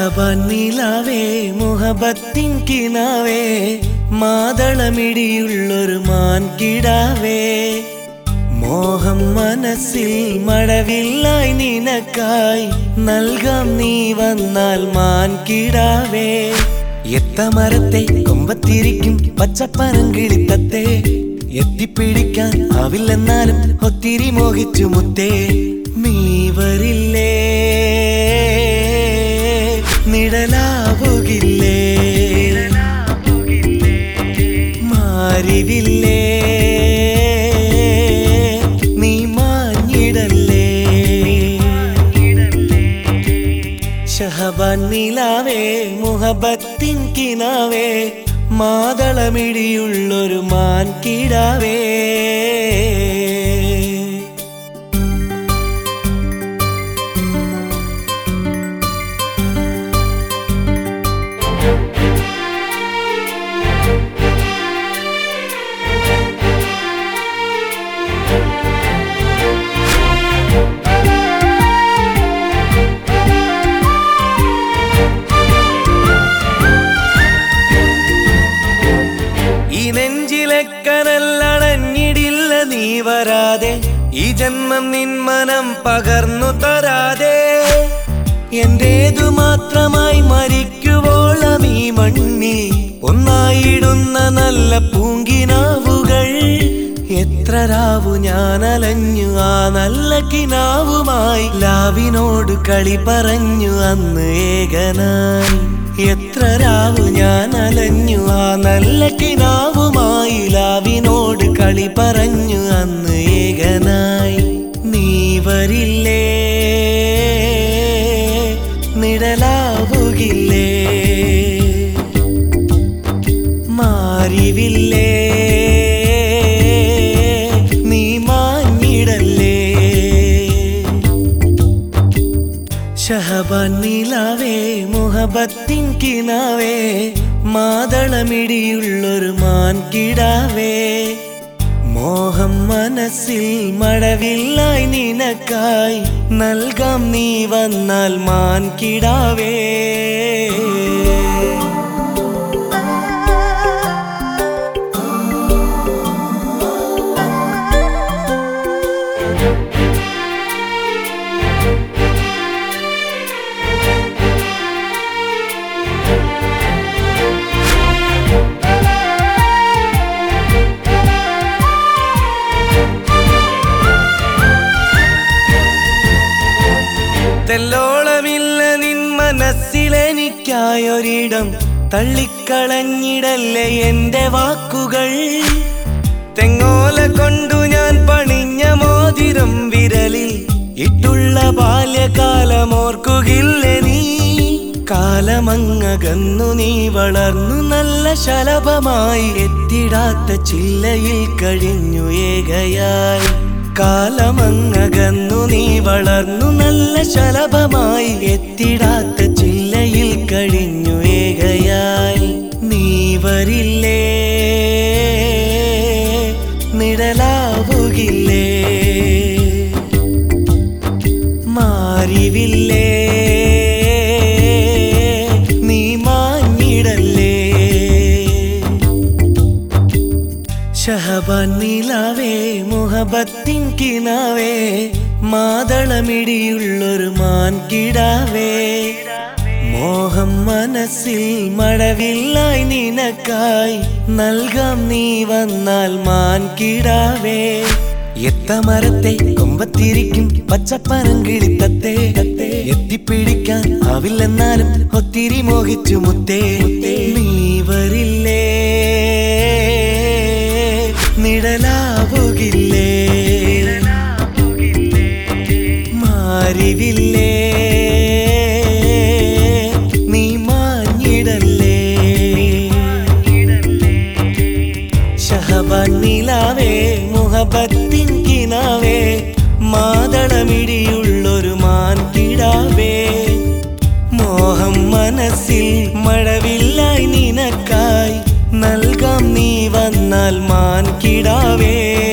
ഷഹബാൻ നിലാവേ മുഹബത്തിൻ കിനാവേ മാതളമിടിയുള്ളൊരു മാൻ കിടാവേ മോഹം മനസ്സിൽ മഴവില്ലായി നിനക്കായി നൽകാം നീ വന്നാൽ മാൻ കിടാവേ എത്തമരത്തെ കൊമ്പത്തിരിക്കും പച്ചപ്പനം കിളിത്തത്തെ എത്തിപ്പിടിക്കാൻ ആവില്ലെന്നാലും ഒത്തിരി മോഹിച്ചു മുത്തേ നീ വരില്ലേ നിഴലാവുകില്ലേ മാറിവില്ലേ നീ മാഞ്ഞിടല്ലേ ഷഹബാൻ നിലാവേ മുഹബത്തിൻ കിനാവേ മാതളമിടിയുള്ളൊരു മാൻ കിടാവേ ഈ നെഞ്ചിലെ കനല്ലണഞ്ഞിടില്ല നീ വരാതെ ഈ ജന്മം നിൻ മനം പകർന്നു തരാതെ എന്റേതു മാത്രമായി മരിക്കുവോളം ഈ മണ്ണിൽ ഒന്നായിടുന്ന നല്ല പൂങ്കിനാവുകൾ എത്ര രാവു ഞാൻ അലഞ്ഞു ആ നല്ല കിനാവുമായി ലാവിനോട് കളി പറഞ്ഞു അന്ന് ഏകനായി എത്ര രാവു ഞാൻ അലഞ്ഞു ആ നല്ല കിനാവുമായി ലാവിനോട് കളി പറഞ്ഞു അന്ന് ഏകനായി നീ വരില്ലേ നിഴലാവുകില്ലേ മാറിവില്ലേ നീ മാഞ്ഞിടല്ലേ ഷഹബാൻ നിലാവേ മുഹബത്തിൻ കിനാവേ മാതളമിടിയുള്ളൊരു മാൻ കിടാവേ മോഹം മനസ്സിൽ മഴവില്ലായി നിനക്കായി നൽകാം നീ വന്നാൽ മാൻ കിടാവേ തെല്ലോളമില്ല നിൻ മനസ്സിലെനിക്കായൊരിടം തള്ളിക്കളഞ്ഞിടല്ലേ എന്റെ വാക്കുകൾ തെങ്ങോല കൊണ്ടു ഞാൻ പണിഞ്ഞ മോതിരം വിരലിൽ ഇട്ടുള്ള ബാല്യകാലമോർക്കുകില്ലേ നീ കാലമങ്ങകന്നു നീ വളർന്നു നല്ല ശലഭമായി എത്തിടാത്ത ചില്ലയിൽ കഴിഞ്ഞു ഏകയായി കാലമങ്ങകന്നു നീ വളർന്നു നല്ല ശലഭമായി എത്തിടാത്ത ചില്ലയിൽ കഴിഞ്ഞു ഏകയായി നീ വരില്ലേ നിഴലാവുകില്ലേ മാറിവില്ലേ നീ മാഞ്ഞിടല്ലേ ഷഹബാൻ നിലാവേ മുഹബത്തിൻ കിനാവേ മാതളമിടിയുള്ളൊരു മാൻ കിടാവേ മോഹം മനസ്സിൽ മഴവില്ലായി നിനക്കായി നൽകാം നീ വന്നാൽ മാൻ കിടാവേ എത്തമരത്തെ കൊമ്പത്തിരിക്കും പച്ചപ്പനം കിളിത്തത്തെ എത്തിപ്പിടിക്കാൻ ആവില്ലെന്നാലും ഒത്തിരി മോഹിച്ചു മുത്തേ നീ വരില്ലേ നിഴലാവുകില്ലേ മാറിവില്ലേ നീ മാഞ്ഞിടല്ലേ ഷഹബാൻ നിലാവേ മുഹബത്തിൻ കിനാവേ മാതളമിടിയുള്ളൊരു മാൻ കിടാവേ മോഹം മനസ്സിൽ മഴവില്ലായി നിനക്കായി നൽകാം നീ വന്നാൽ മാൻ കിടാവേ